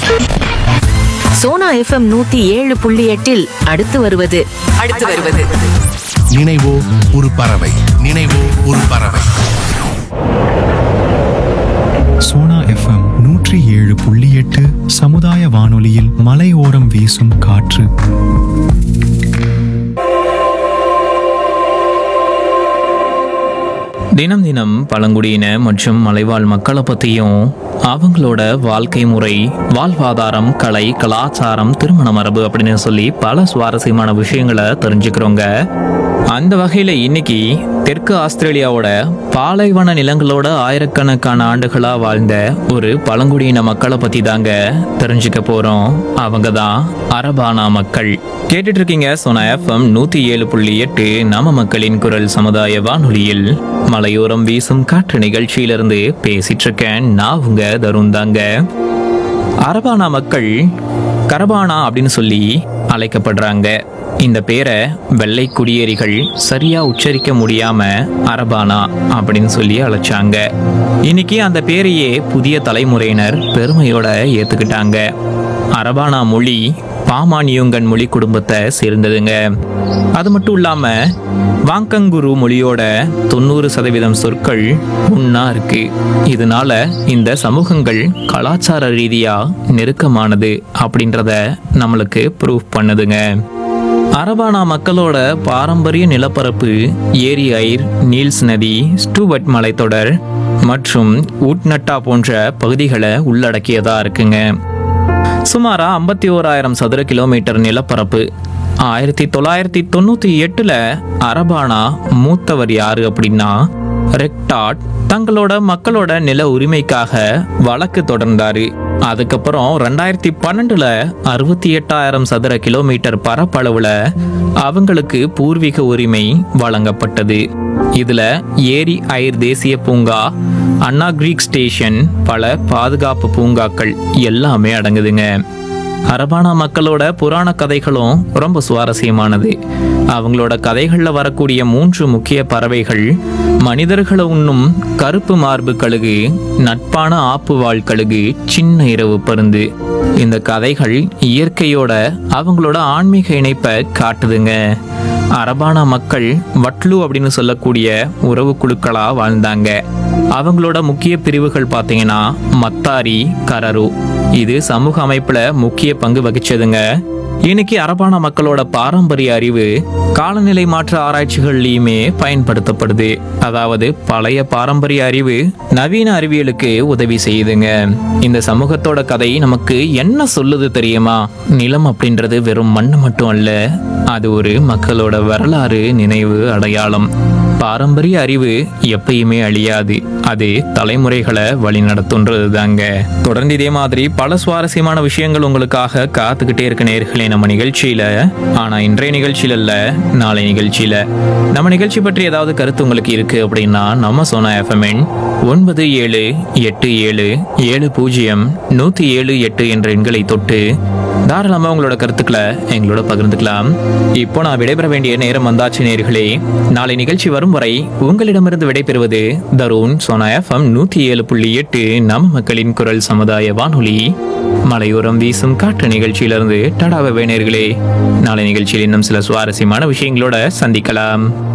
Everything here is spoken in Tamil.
சோனா எஃப்எம் நூத்தி ஏழு புள்ளி எட்டில் அடுத்து வருவது அடுத்து வருவது நினைவோ ஒரு பறவை நினைவோ ஒரு பறவை சோனா எஃப்எம் நூற்றி ஏழு புள்ளி எட்டு சமுதாய வானொலியில் மலையோரம் வீசும் காற்று தினம் தினம் பழங்குடியின மற்றும் மலைவாழ் மக்களை பற்றியும் அவங்களோட வாழ்க்கை முறை வாழ்வாதாரம் கலை கலாச்சாரம் திருமண மரபு அப்படின்னு சொல்லி பல சுவாரஸ்யமான விஷயங்களை தெரிஞ்சுக்கிறோங்க அந்த வகையில் இன்னைக்கு தெற்கு ஆஸ்திரேலியாவோட பாலைவன நிலங்களோட ஆயிரக்கணக்கான ஆண்டுகளா வாழ்ந்த ஒரு பழங்குடியின மக்களை பத்தி தாங்க தெரிஞ்சுக்க போறோம் அவங்க தான் அரபானா மக்கள் கேட்டுட்டு இருக்கீங்க சோனா எஃப்எம் நூத்தி ஏழு புள்ளி எட்டு நம்ம மக்களின் குரல் சமுதாய வானொலியில் மலையோரம் வீசும் காற்று நிகழ்ச்சியிலிருந்து பேசிட்டு இருக்கேன் நான் உங்க தருண் தாங்க அரபானா மக்கள் கரபானா அப்படின்னு சொல்லி அழைக்கப்படுறாங்க இந்த பேரை வெள்ளை குடியேறிகள் சரியா உச்சரிக்க முடியாம அரபானா அப்படின்னு சொல்லி அழைச்சாங்க இன்னைக்கு அந்த பேரையே புதிய தலைமுறையினர் பெருமையோட ஏத்துக்கிட்டாங்க அரபானா மொழி பாமானியுங்கன் மொழி குடும்பத்தை சேர்ந்ததுங்க அது மட்டும் இல்லாம வாங்கங்குரு மொழியோட தொண்ணூறு சதவீதம் சொற்கள் ஒன்னா இருக்கு இதனால இந்த சமூகங்கள் கலாச்சார ரீதியா நெருக்கமானது அப்படின்றத நம்மளுக்கு ப்ரூவ் பண்ணுதுங்க அரபானா மக்களோட பாரம்பரிய நிலப்பரப்பு ஏரி ஐர் நீல்ஸ் நதி ஸ்டூவட் மலைத்தொடர் மற்றும் உட்நட்டா போன்ற பகுதிகளை உள்ளடக்கியதா இருக்குங்க சுமாரா ஐம்பத்தி ஓராயிரம் சதுர கிலோமீட்டர் நிலப்பரப்பு ஆயிரத்தி தொள்ளாயிரத்தி தொண்ணூற்றி எட்டில் அரபானா மூத்தவர் யாரு அப்படின்னா ரெக்டாட் தங்களோட மக்களோட நில உரிமைக்காக வழக்கு தொடர்ந்தாரு அதுக்கப்புறம் ரெண்டாயிரத்தி பன்னெண்டுல அறுபத்தி எட்டாயிரம் சதுர கிலோமீட்டர் பரப்பளவுல அவங்களுக்கு பூர்வீக உரிமை வழங்கப்பட்டது இதுல ஏரி ஐர் தேசிய பூங்கா அண்ணா கிரீக் ஸ்டேஷன் பல பாதுகாப்பு பூங்காக்கள் எல்லாமே அடங்குதுங்க அரபானா மக்களோட புராண கதைகளும் ரொம்ப சுவாரஸ்யமானது அவங்களோட கதைகளில் வரக்கூடிய மூன்று முக்கிய பறவைகள் மனிதர்களை உண்ணும் கருப்பு மார்பு கழுகு நட்பான ஆப்புவாழ் கழுகு சின்ன இரவு பருந்து இந்த கதைகள் இயற்கையோட அவங்களோட ஆன்மீக இணைப்பை காட்டுதுங்க அரபானா மக்கள் வட்லு அப்படின்னு சொல்லக்கூடிய உறவு குழுக்களா வாழ்ந்தாங்க அவங்களோட முக்கிய பிரிவுகள் பார்த்தீங்கன்னா மத்தாரி கரரு இது சமூக அமைப்புல முக்கிய பங்கு வகிச்சதுங்க இன்னைக்கு அரபானா மக்களோட பாரம்பரிய அறிவு காலநிலை மாற்ற ஆராய்ச்சிகள்லையுமே பயன்படுத்தப்படுது அதாவது பழைய பாரம்பரிய அறிவு நவீன அறிவியலுக்கு உதவி செய்யுதுங்க இந்த சமூகத்தோட கதை நமக்கு என்ன சொல்லுது தெரியுமா நிலம் அப்படின்றது வெறும் மண் மட்டும் அல்ல அது ஒரு மக்களோட வரலாறு நினைவு அடையாளம் பாரம்பரிய அறிவு எப்பயுமே அழியாது அது தலைமுறைகளை வழிநடத்துன்றது தாங்க தொடர்ந்து இதே மாதிரி பல சுவாரஸ்யமான விஷயங்கள் உங்களுக்காக காத்துக்கிட்டே இருக்க நேர்களே நம்ம நிகழ்ச்சியில ஆனா இன்றைய நிகழ்ச்சியில இல்ல நாளை நிகழ்ச்சியில நம்ம நிகழ்ச்சி பற்றி ஏதாவது கருத்து உங்களுக்கு இருக்கு அப்படின்னா நம்ம சோனா எஃப்எம்என் ஒன்பது ஏழு எட்டு ஏழு ஏழு பூஜ்ஜியம் நூத்தி ஏழு எட்டு என்ற எண்களை தொட்டு தாராளமாக உங்களோட கருத்துக்களை எங்களோட பகிர்ந்துக்கலாம் இப்போ நான் விடைபெற வேண்டிய நேரம் வந்தாச்சு நேர்களே நாளை நிகழ்ச்சி வரும் வரை உங்களிடமிருந்து விடைபெறுவது தருண் சோனா எஃப்எம் நூற்றி ஏழு புள்ளி எட்டு நம்ம மக்களின் குரல் சமுதாய வானொலி மலையோரம் வீசும் காற்று நிகழ்ச்சியிலிருந்து டடாவை நேர்களே நாளை நிகழ்ச்சியில் இன்னும் சில சுவாரஸ்யமான விஷயங்களோட சந்திக்கலாம்